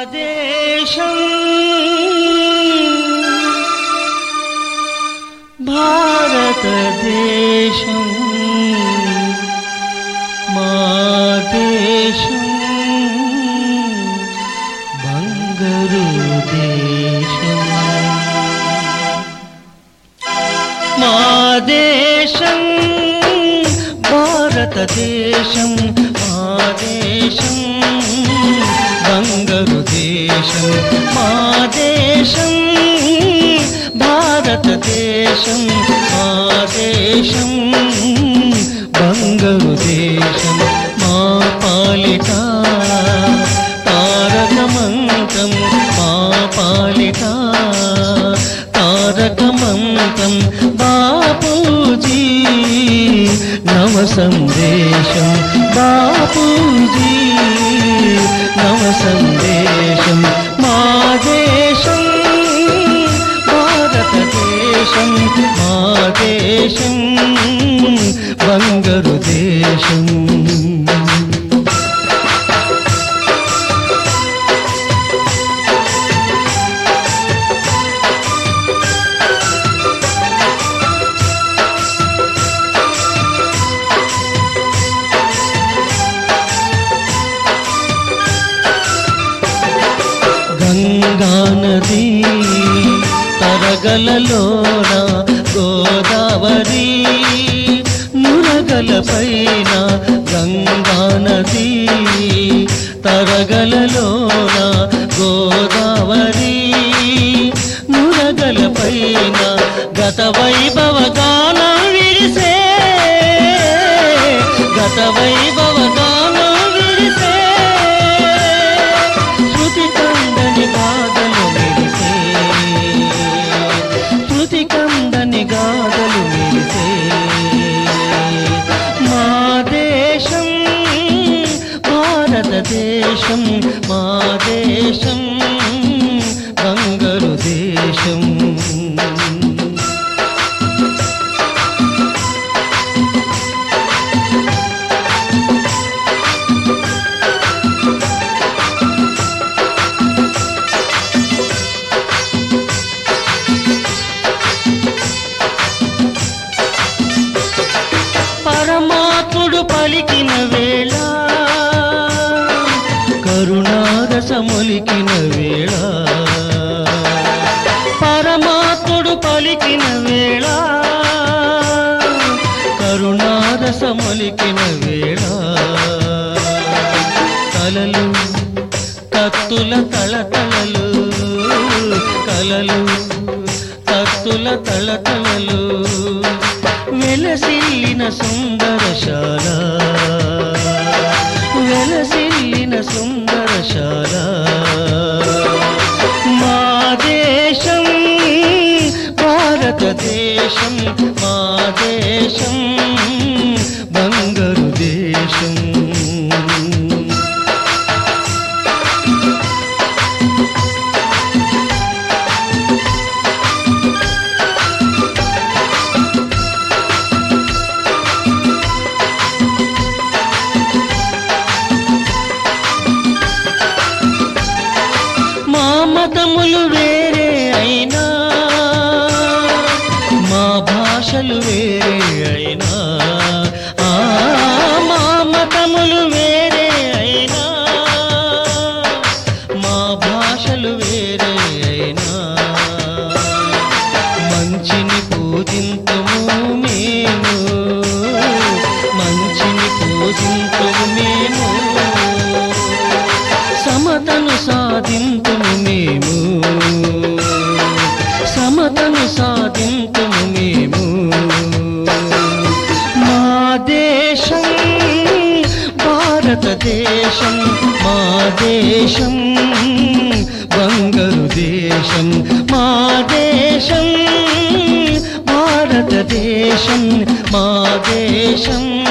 దేశం భారతదేశం మా దేశం బంగరు దేశం మా దేశం భారతదేశం మా దేశం బంగరు దేశం మా దేశం భారతదేశం మా దేశం బంగరు దేశం మా పాలిట తారకమంతం మా పాలిట తారకమంతం బాపూజీ నవ సందేశం బాపూజీ నవ సందేశం మా దేశం భారతదేశం మా దేశం బంగరు దేశం గంగా నది తరగలలోన గోదావరి నురగల పైన గంగా నది తరగలలోన గోదావరి నురగల పైన గత వైభవ గానం విరిసే గత వైభవ గానం విరిసే శృతి కందని గాథలు మెరిసే శృతి కందని గాథలు మెరిసే మా దేశం భారతదేశం మా దేశం బంగరు దేశం పరమాత్ముడు పలికిన వేళ కరుణారసమొలికిన వేళ పరమాత్ముడు పలికిన వేళ కరుణారసమొలికిన వేళ కలలు కత్తుల తళతళలు కలలు కత్తుల తళతళలు వెలసిల్లిన సుందరశాల వెలసిల్లిన సుందరశాల మా దేశం భారతదేశం మా దేశం బంగరు దేశం మా మతములు వేరే అయినా మా భాషలు వేరే అయినా ఆ, మా మతములు వేరే అయినా మా భాషలు వేరే అయినా మంచిని పూజింతుము మేము మంచిని పూజింతుము మేము సమతను సాధింతుము మేము సమతను సాధింతుము మేము మా దేశం భారతదేశం మా దేశం బంగరు దేశం మా దేశం భారతదేశం మా దేశం